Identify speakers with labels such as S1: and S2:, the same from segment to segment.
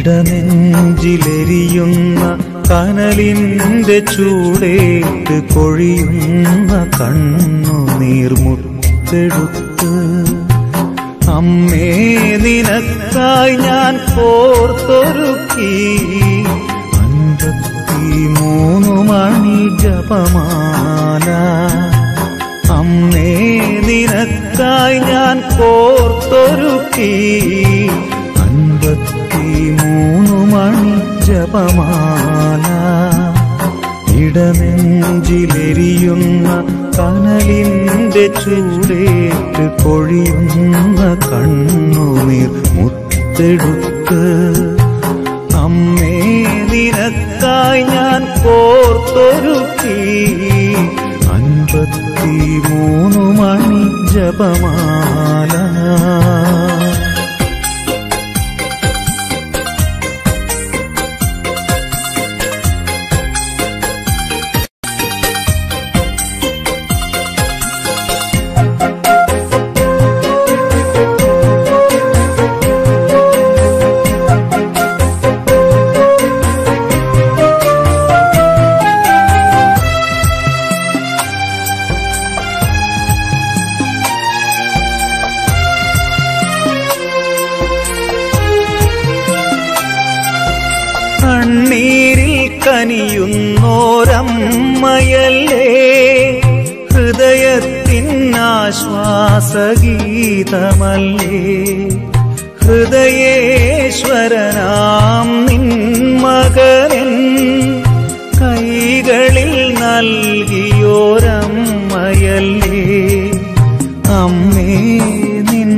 S1: ഇടനെഞ്ചിലെരിയുന്ന കനലിന്റെ ചൂടേറ്റ് കൊഴിയുന്ന കണ്ണു നീർമുത്തെടുത്ത് അമ്മേ നിനക്കായി ഞാൻ കോർത്തൊരുക്കി അൻപത്തിമൂന്ന് മണി ജപമാല അമ്മേ നിനക്കായി ഞാൻ കോർത്തൊരുക്കി അൻപത്തിമൂന്ന് മണി ജപമാല ഇടനെഞ്ചിലെരിയുന്ന കനലിന്റെ ചൂടേറ്റ് കൊഴിയുന്ന കണ്ണുനീർ മുത്തെടുത്ത് അമ്മേ നിനക്കായി ഞാൻ കോർത്തൊരുക്കി അൻപത്തിമൂന്ന് മണി ജപമാല കണ്ണീരിൽ കനിയുന്നോരമ്മയല്ലേ ഹൃദയത്തിൻ ആശ്വാസഗീതമല്ലേ ഹൃദയേശ്വരനാം നിൻ മകനൻ കൈകളിൽ നൽകിയോരമ്മയല്ലേ അമ്മേ നിൻ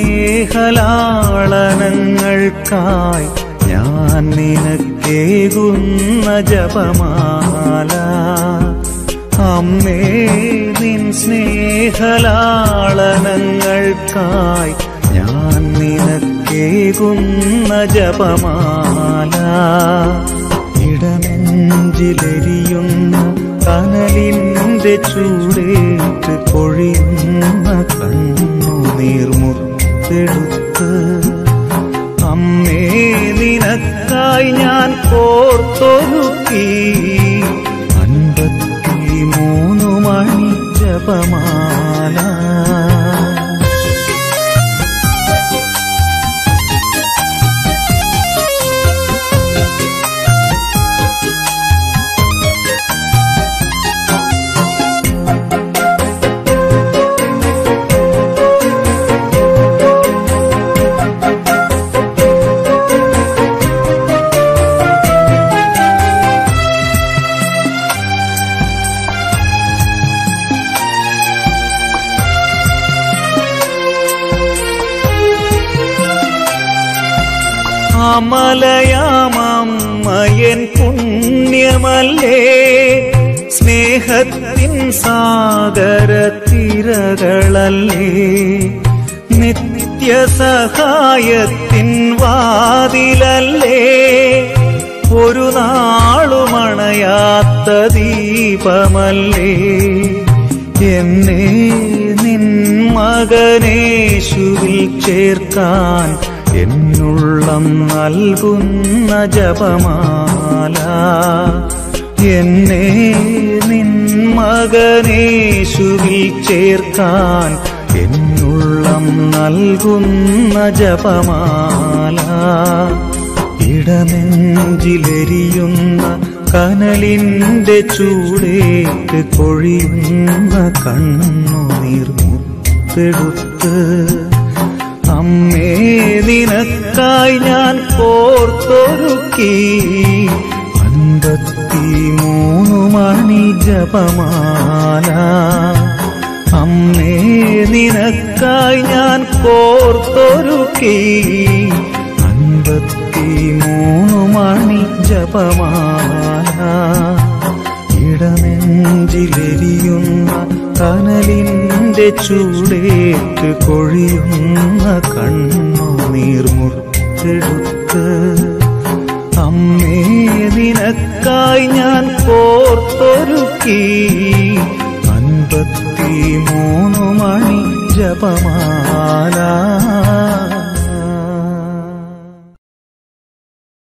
S1: സ്നേഹലാളനങ്ങൾക്കായി ഞാൻ നിനക്കേകുന്ന ജപമാല അമ്മേ നിൻ സ്നേഹലാളനങ്ങൾക്കായി ഞാൻ നിനക്കേകുന്ന ജപമാല ഇടനെഞ്ചിലെരിയുന്ന കനലിന്റെ ചൂടേറ്റ് കൊഴിയുന്ന കണ്ണു നീർമുത്തെടുത്ത് അമ്മേ നിനക്കായി ഞാൻ കോർത്തൊരുക്കി അൻപത്തിമൂന്ന് മണി ജപമാല അമലയാമമ്മയൻ പുണ്യമല്ലേ സ്നേഹത്തിൻ സാഗര തിരകളല്ലേ നിത്യസഹായത്തിൻ വാതിലല്ലേ ഒരു നാളുമണയാത്ത ദീപമല്ലേ എന്നെ നിൻ മകനേശുവിൽ ചേർക്കാൻ എന്നുള്ളം നൽകുന്ന ജപമാല എന്നെ നിൻ മകനേശുവിൽ ചേർക്കാൻ എന്നുള്ളം നൽകുന്ന ജപമാല ഇടനെഞ്ചിലെരിയുന്ന കനലിന്റെ ചൂടേറ്റ് കൊഴിയുന്ന കണ്ണു നീർമുത്തെടുത്ത് അമ്മേ നിനക്കായി ഞാൻ കോർത്തൊരുക്കി അൻപത്തിമൂന്ന് മണി ജപമാല അമ്മേ നിനക്കായി ഞാൻ കോർത്തൊരുക്കി അൻപത്തിമൂന്ന് മണി ജപമാല ഇടനെഞ്ചിലെരിയുന്ന കനലിന്റെ ചൂടേറ്റ് കൊഴിയുന്ന കണ്ണു നീർമുത്തെടുത്ത് അമ്മേ നിനക്കായി ഞാൻ കോർത്തൊരുക്കി അൻപത്തിമൂന്ന് മണി ജപമാല